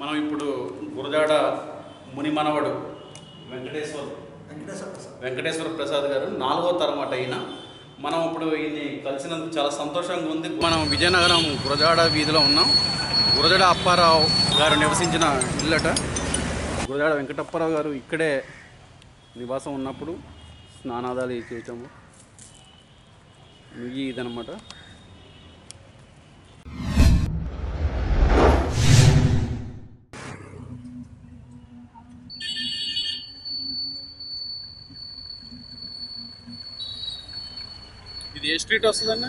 మనం ఇప్పుడు గురజాడ ముని మనవడు వెంకటేశ్వర వెంకటేశ్వర ప్రసాద్ వెంకటేశ్వర ప్రసాద్ గారు నాలుగో తరం అట ఈయన మనం ఇప్పుడు ఈయన్ని కలిసినందుకు చాలా సంతోషంగా ఉంది మనం విజయనగరం గురజాడ వీధిలో ఉన్నాం గురజాడ అప్పారావు గారు నివసించిన ఇల్లట గురజాడ వెంకటప్పారావు గారు ఇక్కడే నివాసం ఉన్నప్పుడు స్నానాదాలు చేయటము ఇవి ఇదనమాట ఇది ఏ స్ట్రీట్ వస్తుందన్న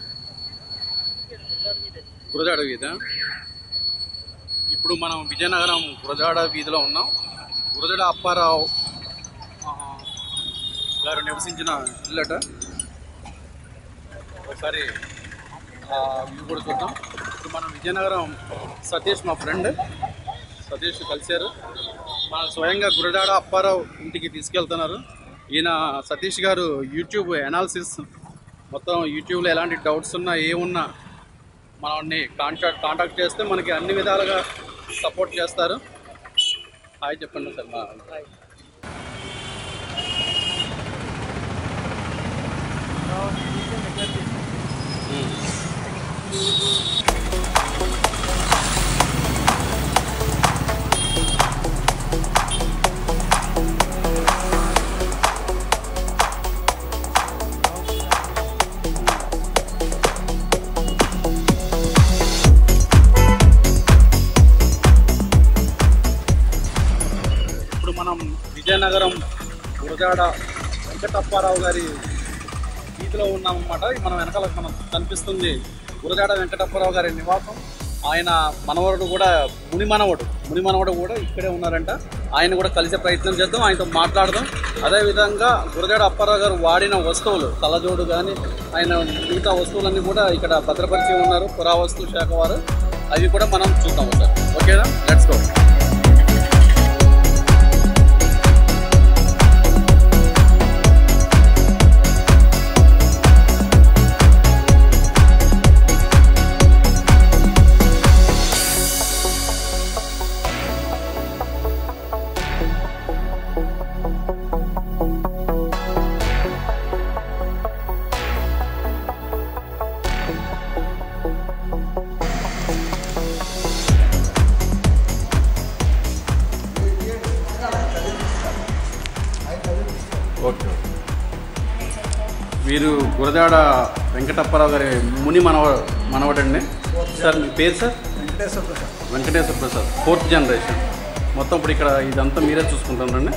గురజాడ వీధా ఇప్పుడు మనం విజయనగరం గురజాడ వీధిలో ఉన్నాం గురజాడ అప్పారావు ఆ, గారు నివసించిన ఇల్లట ఒకసారి ఆ వ్యూ కూడా చూద్దాం ఇప్పుడు మనం విజయనగరం సతీష్ మా ఫ్రెండ్ సతీష్ కలిశారు మన స్వయంగా గురజాడ అప్పారావు ఇంటికి తీసుకెళ్తున్నారు ఈయన సతీష్ గారు యూట్యూబ్ అనాలిసిస్ మొత్తం యూట్యూబ్లో ఎలాంటి డౌట్స్ ఉన్నా ఏమున్నా మనల్ని కాంటాక్ట్ కాంటాక్ట్ చేస్తే మనకి అన్ని విధాలుగా సపోర్ట్ చేస్తారు హాయ్ చెప్పండి సార్ మా ఇప్పుడు మనం విజయనగరం గురజాడ వెంకటప్పారావు గారి వీధిలో ఉన్నామన్నమాట మనం వెనకాల మనం కనిపిస్తుంది గురజాడ వెంకటప్పారావు గారి నివాసం ఆయన మనవడు కూడా ముని మనవడు ముని మనవడు కూడా ఇక్కడే ఉన్నారంట ఆయన కూడా కలిసే ప్రయత్నం చేద్దాం ఆయనతో మాట్లాడదాం అదేవిధంగా గురజాడ అప్పారావు గారు వాడిన వస్తువులు కళ్ళజోడు కానీ ఆయన మిగతా వస్తువులన్నీ కూడా ఇక్కడ భద్రపరిచి ఉన్నారు పురావస్తు శాఖ వారు అవి కూడా మనం చూద్దాం సార్ ఓకేనా లెట్స్ గో ఓకే వీరు గురజాడ వెంకటప్పారావు గారి ముని మనవ మనవడండి సార్ మీ పేరు sir Venkateswara Prasad Venkateswara Prasad fourth generation మొత్తం ఇప్పుడు ఇక్కడ ఇదంతా మీరే చూసుకుంటారండి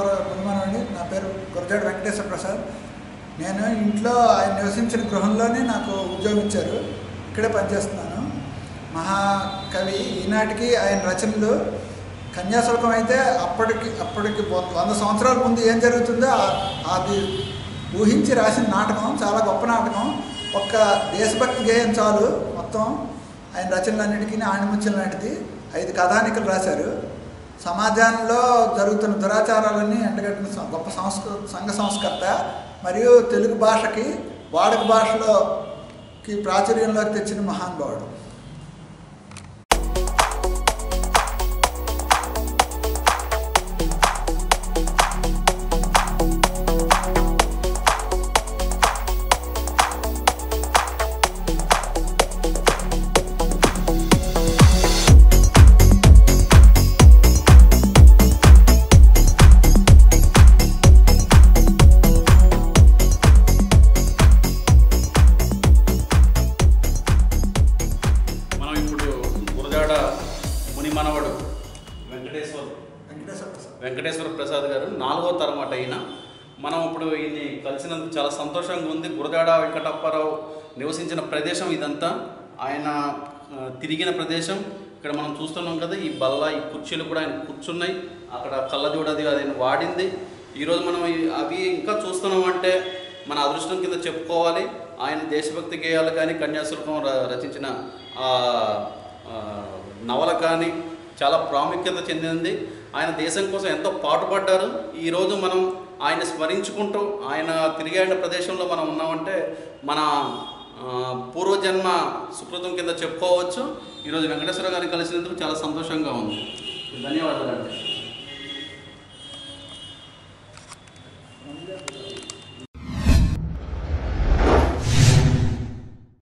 వెంకటేశ్వరరావు గురుమానవండి నా పేరు గురజాడ వెంకటేశ్వర ప్రసాద్ నేను ఇంట్లో ఆయన నివసించిన గృహంలోనే నాకు ఉద్యోగం ఇచ్చారు ఇక్కడే పనిచేస్తున్నాను మహాకవి ఈనాటికి ఆయన రచనలు కన్యాశుల్కం అయితే అప్పటికి అప్పటికి వ- వంద సంవత్సరాల ముందు ఏం జరుగుతుందో ఆ- అది ఊహించి రాసిన నాటకం చాలా గొప్ప నాటకం ఒక్క దేశభక్తి గేయం చాలు మొత్తం ఆయన రచనలన్నిటికీ ఆణిముత్యం లాంటిది ఐదు కథానికలు రాశారు సమాజంలో జరుగుతున్న దురాచారాలన్నీ ఎండగట్టిన సం- గొప్ప సంస్కృ సంఘ సంస్కర్త మరియు తెలుగు భాషకి వాడుక భాషలోకి ప్రాచుర్యంలోకి తెచ్చిన మహానుభావుడు మనం ఇప్పుడు గురజాడ ముని మనవడు వెంకటేశ్వర్ వెంకటేశ్వర ప్రసాద్ వెంకటేశ్వర ప్రసాద్ గారు నాలుగో తరం అట ఈయన మనం ఇప్పుడు ఈయన్ని కలిసినందుకు చాలా సంతోషంగా ఉంది గురజాడ వెంకటప్పారావు నివసించిన ప్రదేశం ఇదంతా ఆయన ఆ, తిరిగిన ప్రదేశం ఇక్కడ మనం చూస్తున్నాం కదా ఈ బల్ల ఈ కుర్చీలు కూడా ఆయన కూర్చున్నాయి అక్కడ కళ్ళజోడది అది ఆయన వాడింది ఈరోజు మనం ఈ- అవి ఇంకా చూస్తున్నాం అంటే మన అదృష్టం కింద చెప్పుకోవాలి ఆయన దేశభక్తి గేయాలు కానీ కన్యాశుల్కం ర- రచించిన ఆ, ఆ, నవల కానీ చాలా ప్రాముఖ్యత చెందింది ఆయన దేశం కోసం ఎంతో పాటుపడ్డారు ఈరోజు మనం ఆయన స్మరించుకుంటూ ఆయన తిరిగాడిన ప్రదేశంలో మనం ఉన్నామంటే మన ఆ, పూర్వజన్మ సుకృతం కింద చెప్పుకోవచ్చు ఈరోజు వెంకటేశ్వర గారిని కలిసినందుకు చాలా సంతోషంగా ఉంది ధన్యవాదాలు అండి